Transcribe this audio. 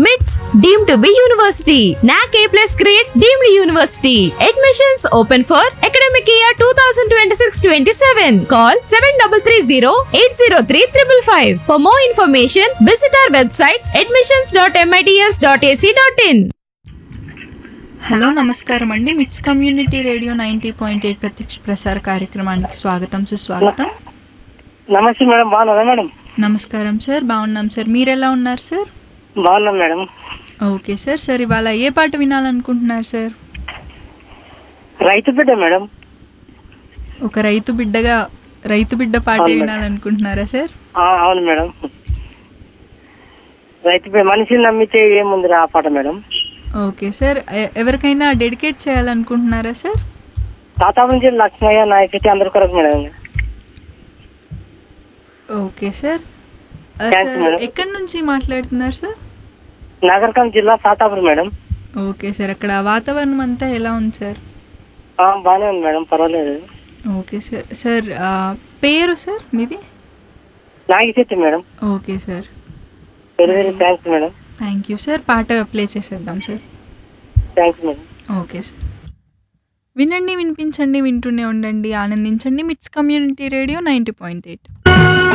మిట్స్ deem to be university NAAC A plus grade deemed university admissions open for academic year two thousand twenty six twenty seven call seven double three zero eight zero three triple five for more information visit our website admissions dot MITS dot AC dot in hello నమస్కారం అండి MITS community radio ninety point eight ప్రత్యక్ష ప్రసార కార్యక్రమానికి స్వాగతం సుస్వాగతం నమస్తే madam బాగున్నారా madam నమస్కారం సార్ బాగున్నాం సార్ మీరు ఎలా ఉన్నారు సార్ బాగున్నాం మేడం ఓకే సార్ సార్ ఇవాళ ఏ పాట వినాలనుకుంటున్నారు సార్ రైతు బిడ్డ మేడం ఒక రైతు బిడ్డగా రైతు బిడ్డ పాటే అవును. వినాలనుకుంటున్నారా సార్ ఆ, అవును మేడం రైతు బిడ్డ మనిషిని నమ్మితే ఏముంది ఆ పాట మేడం ఓకే సార్ ఎ- ఎవరికైనా డెడికేట్ చేయాలనుకుంటున్నారా సార్ తాతా నుంచి లక్ష్మయ్య నాయకటి అందరి కొరకు మేడం ఓకే సార్ ఆ, Thanks, సార్ madam. ఎక్కడి నుంచి మాట్లాడుతున్నారు సార్ నగరకం జిల్లా సాతాపురం మేడం ఓకే సార్ అక్కడ వాతావరణం అంతా ఎలా ఉంది సార్ ఆ, బాగానే ఉంది మేడం పర్వాలేదు ఓకే సార్ సార్ ఆ, పేరు సార్ మీది Nagashetti madam okay sir very very thanks madam thank you sir పాట ప్లే చేసేద్దాం sir thanks madam okay sir వినండి వినిపించండి వింటూనే ఉండండి ఆనందించండి MITS community radio ninety point eight